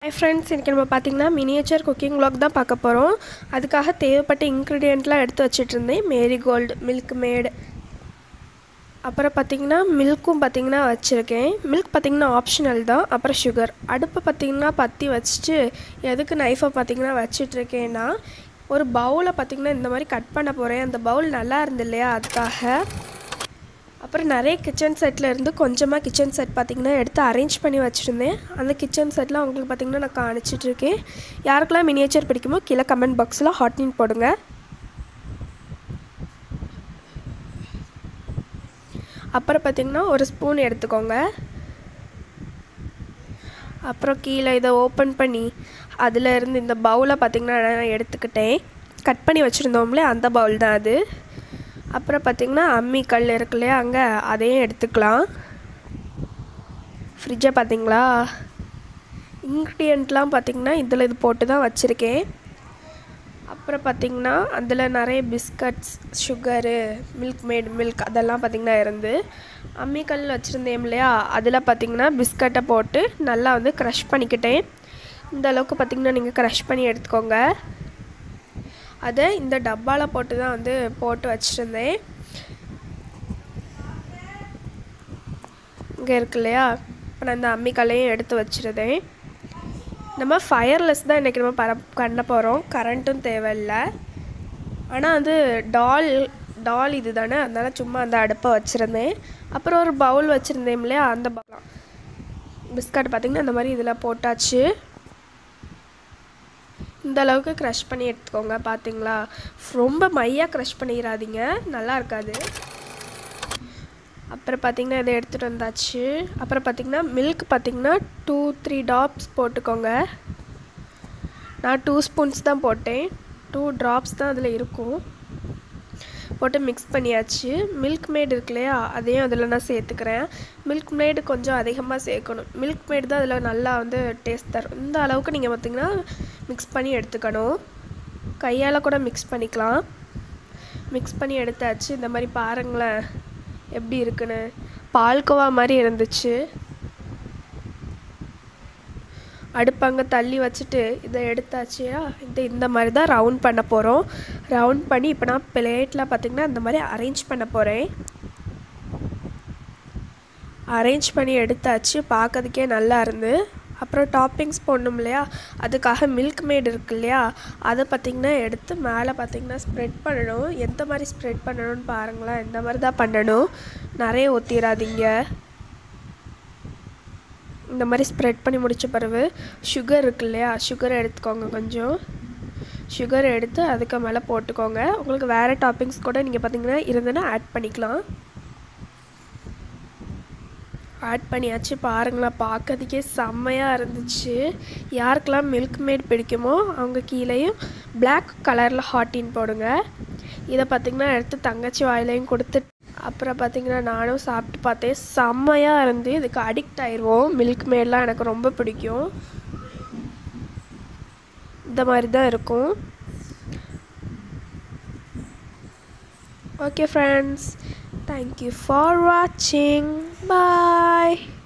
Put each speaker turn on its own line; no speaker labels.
hi friends இன்றைக்கி நம்ம பார்த்திங்கன்னா மினியேச்சர் குக்கிங் vlog தான் பார்க்க போகிறோம் அதுக்காக தேவைப்பட்ட இன்க்ரீடியண்ட்லாம் எடுத்து வச்சிட்டு இருந்தேன் மேரிகோல்டு மில்க் மேடு அப்புறம் பார்த்திங்கன்னா மில்க்கும் பார்த்திங்கன்னா வச்சுருக்கேன் மில்க் பார்த்திங்கன்னா ஆப்ஷனல் தான் அப்புறம் சுகர் அடுப்பை பார்த்திங்கன்னா பற்றி வச்சுட்டு எதுக்கு நைஃபை பார்த்திங்கன்னா வச்சிட்ருக்கேன்னா ஒரு பவுலை பார்த்திங்கன்னா இந்த மாதிரி கட் பண்ண போகிறேன் அந்த பவுல் நல்லா இருந்து இல்லையா அதுக்காக அப்புறம் நிறைய கிச்சன் செட்டில் இருந்து கொஞ்சமாக கிச்சன் செட் பார்த்திங்கன்னா எடுத்து அரேஞ்ச் பண்ணி வச்சுருந்தேன் அந்த கிச்சன் செட்லாம் உங்களுக்கு பார்த்திங்கன்னா நான் காணிச்சிட்ருக்கேன் யாருக்கெல்லாம் மினியேச்சர் பிடிக்குமோ கீழே கமெண்ட் பாக்ஸில் ஹாட்னின் போடுங்க அப்புறம் பார்த்திங்கன்னா ஒரு ஸ்பூன் எடுத்துக்கோங்க அப்புறம் கீழே இதை ஓப்பன் பண்ணி அதில் இருந்து இந்த பவுலை பார்த்திங்கன்னா நான் எடுத்துக்கிட்டேன் கட் பண்ணி வச்சுருந்தோம்லே அந்த பவுல் தான் அது அப்புறம் பார்த்திங்கன்னா அம்மி கல் இருக்கு இல்லையா அங்கே அதையும் எடுத்துக்கலாம் ஃப்ரிட்ஜை பார்த்திங்களா இன்க்ரீடியண்ட்லாம் பார்த்திங்கன்னா இதில் இது போட்டு தான் வச்சுருக்கேன் அப்புறம் பார்த்திங்கன்னா அதில் நிறைய biscuits sugar Milkmaid milk அதெல்லாம் பார்த்திங்கன்னா இருந்து அம்மிக்கல் வச்சுருந்தேன் இல்லையா அதில் பார்த்திங்கன்னா பிஸ்கட்டை போட்டு நல்லா வந்து க்ரஷ் பண்ணிக்கிட்டேன் இந்த அளவுக்கு பார்த்திங்கன்னா நீங்கள் க்ரஷ் பண்ணி எடுத்துக்கோங்க அதை இந்த டப்பாவில் போட்டு தான் வந்து போட்டு வச்சுருந்தேன் இங்கே இருக்கு இல்லையா இப்போ நான் இந்த அம்மிக்கல்லையும் எடுத்து வச்சுருந்தேன் நம்ம ஃபயர்லெஸ் தான் இன்றைக்கி நம்ம பர பண்ண போகிறோம் கரண்ட்டும் தேவையில்லை ஆனால் அது டால் டால் இது தானே அதனால் சும்மா அந்த அடுப்பை வச்சுருந்தேன் அப்புறம் ஒரு பவுல் வச்சுருந்தேன் இல்லையா அந்த பவுல் பிஸ்கட் பார்த்திங்கன்னா இந்த மாதிரி இதில் போட்டாச்சு இந்த அளவுக்கு க்ரஷ் பண்ணி எடுத்துக்கோங்க பார்த்தீங்களா ரொம்ப மையாக க்ரஷ் பண்ணிடாதீங்க நல்லா இருக்காது அப்புறம் பார்த்திங்கன்னா இதை எடுத்துகிட்டு வந்தாச்சு அப்புறம் பார்த்திங்கன்னா மில்க் பார்த்திங்கன்னா டூ த்ரீ டாப்ஸ் போட்டுக்கோங்க நான் டூ ஸ்பூன்ஸ் தான் போட்டேன் டூ ட்ராப்ஸ் தான் அதில் இருக்கும் போட்டு மிக்ஸ் பண்ணியாச்சு மில்க் மேட் இருக்கு இல்லையா அதையும் அதில் நான் சேர்த்துக்கிறேன் மில்க் மேடு கொஞ்சம் அதிகமாக சேர்க்கணும் மில்க் மேடு தான் அதில் நல்லா வந்து டேஸ்ட் தரும் இந்த அளவுக்கு நீங்கள் பார்த்திங்கன்னா மிக்ஸ் பண்ணி எடுத்துக்கணும் கையால் கூட மிக்ஸ் பண்ணிக்கலாம் மிக்ஸ் பண்ணி எடுத்தாச்சு இந்த மாதிரி பாருங்களேன் எப்படி இருக்குன்னு பால்கோவா மாதிரி இருந்துச்சு அடுப்பு அங்கே தள்ளி வச்சுட்டு இதை எடுத்தாச்சியா இந்த இந்த மாதிரி தான் ரவுண்ட் பண்ண போகிறோம் ரவுண்ட் பண்ணி இப்போ நான் பிளேட்டில் பார்த்திங்கன்னா இந்த மாதிரி அரேஞ்ச் பண்ண போகிறேன் அரேஞ்ச் பண்ணி எடுத்தாச்சு பார்க்கறதுக்கே நல்லா இருந்து அப்புறம் டாப்பிங்ஸ் போடணும் இல்லையா அதுக்காக மில்க் மேட் இருக்கு இல்லையா அதை பார்த்திங்கன்னா எடுத்து மேலே பார்த்திங்கன்னா ஸ்ப்ரெட் பண்ணணும் எந்த மாதிரி ஸ்ப்ரெட் பண்ணணும்னு பாருங்களேன் இந்த மாதிரி தான் பண்ணணும் நிறைய ஊற்றிடாதீங்க இந்த மாதிரி ஸ்ப்ரெட் பண்ணி முடித்த பிறகு சுகர் இருக்கு இல்லையா சுகர் எடுத்துக்கோங்க கொஞ்சம் சுகர் எடுத்து அதுக்கு மேலே போட்டுக்கோங்க உங்களுக்கு வேறு டாப்பிங்ஸ் கூட நீங்கள் பார்த்தீங்கன்னா இருந்ததுன்னா ஆட் பண்ணிக்கலாம் ஆட் பண்ணியாச்சு பாருங்களேன் பார்க்கறதுக்கே செம்மையாக இருந்துச்சு யாருக்கெல்லாம் மில்க் மேட் பிடிக்குமோ அவங்க கீழேயும் பிளாக் கலரில் ஹாட்டின் போடுங்க இதை பார்த்திங்கன்னா எடுத்து தங்கச்சி வாயிலையும் கொடுத்து அப்புறம் பார்த்திங்கன்னா நானும் சாப்பிட்டு பார்த்தேன் செம்மையாக இருந்து இதுக்கு அடிக்ட் ஆயிடுவோம் மில்க் மேட்லாம் எனக்கு ரொம்ப பிடிக்கும் இந்த மாதிரி தான் இருக்கும் ஓகே ஃப்ரெண்ட்ஸ் தேங்க்யூ ஃபார் வாட்சிங் பாய்